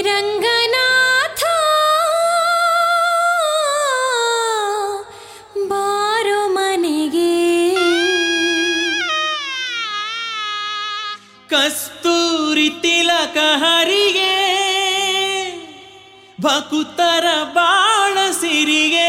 ರಂಗನಾಥ ಬಾರೋ ಮನೆಗೆ ಕಸ್ತೂರಿ ತಿಲಕ ಹರಿಗೆ ಭಕುತರ ಬಾಳ ಸಿರಿಗೆ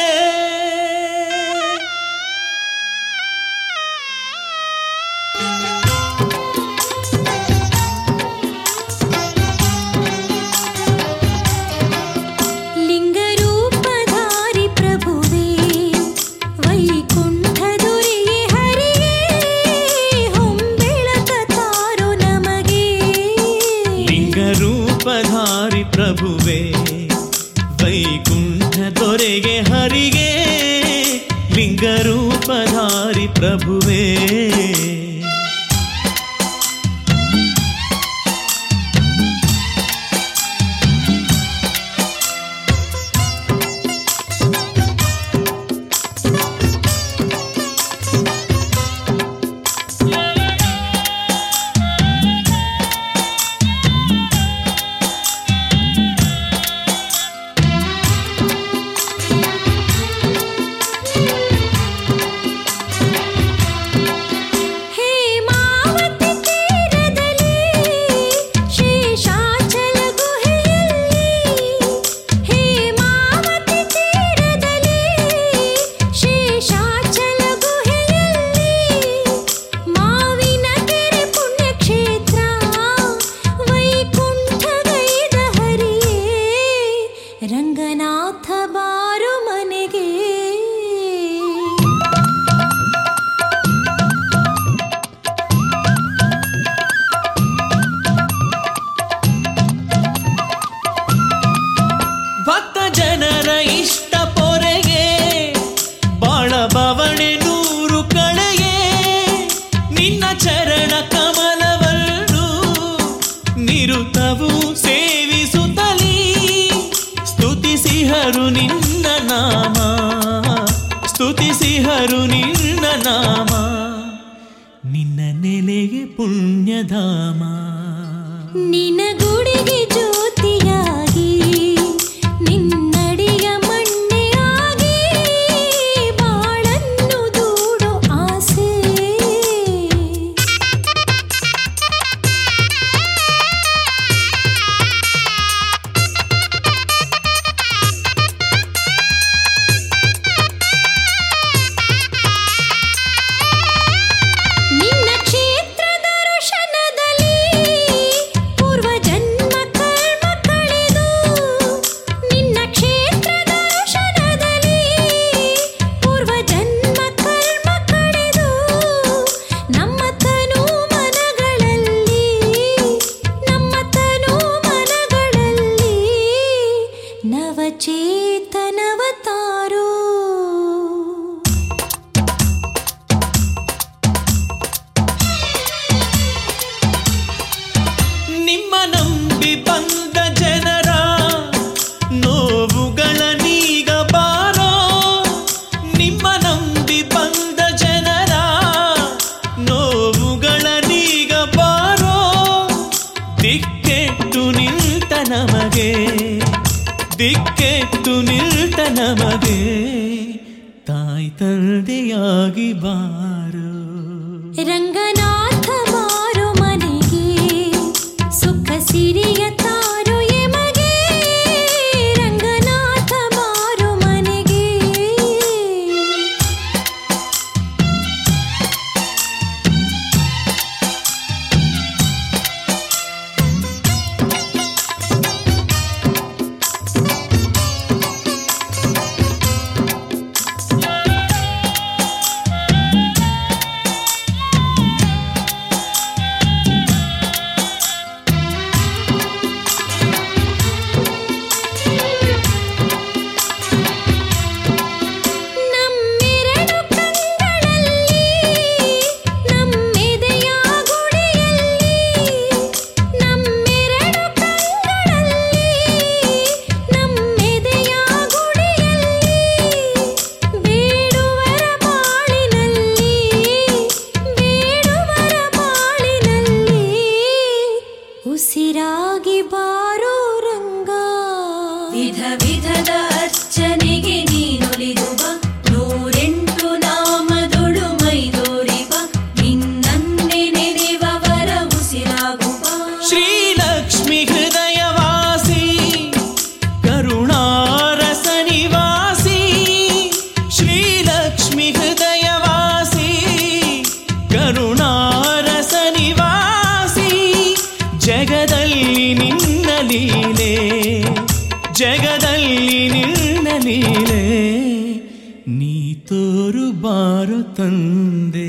ಲಿಂಗರೂಪಧಾರಿ ಪ್ರಭುವೇ ವೈಕುಂಠ ದೊರೆಯೇ ಹರಿಯೇ ಹೊಂಬೆಳಕ ತಾರೋ ನಮಗೆ ಲಿಂಗರೂಪಧಾರಿ ಪ್ರಭುವೆ ವೈಕುಂಠ ದೊರೆಗೆ ಹರಿಗೆ ಲಿಂಗರೂಪಧಾರಿ ಪ್ರಭುವೇ ಹೇಮಾವತಿ ತೀರದಲ್ಲಿ ಶೇಷಾಚಲ ಗುಹೆಯಲ್ಲಿ ಹೇಮಾವತಿ ತೀರದಲ್ಲಿ ಶೇಷಾಚಲ ಗುಹೆಯಲ್ಲಿ ಮಾವಿನ ಕೆರೆ ಪುಣ್ಯಕ್ಷೇತ್ರ ವೈಕುಂಠಗೈದ ಹರಿಯೇ ರಂಗನಾಥ ಬಾರು ಮನೆಗೆ ಭಕ್ತ ಜನರ ಇಷ್ಟ ಪೊರೆಗೆ ಬಾಳ ಬವಣೆ ನೂರು ಕಳೆಗೆ ನಿನ್ನ ಚರಣ ಕಮಲವನ್ನು ನಿರುತವು ಸೇವಿಸುತ್ತಲೀ ಸ್ತುತಿಸಿಹರು ನಿನ್ನ ನಾಮ ಸ್ತುತಿಸಿಹರು ನಿನ್ನ ನಾಮ ನಿನ್ನ ನೆಲೆಗೆ ಪುಣ್ಯಧಾಮ ನಿನ ಗುಡಿಗೆ ಜ್ಯೋತಿಯಾಗಿ ನಿನ್ನಡಿಯ ಮಣ್ಣೆಯಾಗಿ ಬಾಳನ್ನು ದೂಡೋ ಆಸೆ ನಿನ್ನ ಕ್ಷೇತ್ರ ದರ್ಶನದಲ್ಲಿ ಪೂರ್ವ ಜನ್ಮ ಕರ್ಮ ಕಳೆದು ನಿನ್ನ ಕ್ಷೇತ್ರ ದರ್ಶನದಲ್ಲಿ ಪೂರ್ವ ಜನ್ಮ ಕರ್ಮ ಕಳೆದು ನಮ್ಮ ತನು ಮನಗಳಲ್ಲಿ ನಮ್ಮ ತನು ಮನಗಳಲ್ಲಿ ನವಚೇತನವತಾರೋ ನಿಮ್ಮ ನಂಬಿ ಬಂದ ಜನರ ನೋವುಗಳ ನೀಗ ಬಾರೋ ನಿಮ್ಮ ನಂಬಿ ಬಂದ ಜನರ ನೋವುಗಳ ನೀಗ ಬಾರೋ ದಿಕ್ಕೆಟ್ಟು ನಿಂತ ನಮಗೆ ದಿಕ್ಕೆಟ್ಟು ನಿಲ್ತ ನಮಗೆ ತಾಯಿ ತಂದೆಯಾಗಿ ಬಾರೋ ರಂಗನಾಥ ಬಾರೋ ಮನೆಗೆ ಸುಖ ಸಿರಿಯ ತಾರೋ ಎಮಗೆ ರಂಗನಾಥ ಬಾರೋ ಮನೆಗೆ ವಿಧ ವಿಧದ ಅರ್ಚನೆಗೆ ನೀನೊಲಿದು ಬಾ ನೂರೆಂಟು ನಾಮದೊಳು ಮೈದೋರಿ ಬಾ ನಿನ್ನನ್ನೇ ನೆನೆವವರ ಉಸಿರಾಗು ಬಾ ಶ್ರೀಲಕ್ಷ್ಮಿ ಹೃದಯವಾಸಿ ಕರುಣಾರಸ ನಿವಾಸಿ ಶ್ರೀಲಕ್ಷ್ಮಿ ಹೃದಯವಾಸಿ ಕರುಣಾರಸ ನಿವಾಸಿ ಜಗದಲ್ಲಿ ನಿನ್ನ ಲೀಲೆ ಜಗದಲ್ಲಿ ನಿನ್ನ ಲೀಲೆ ನೀ ತೋರು ಬಾರು ತಂದೆ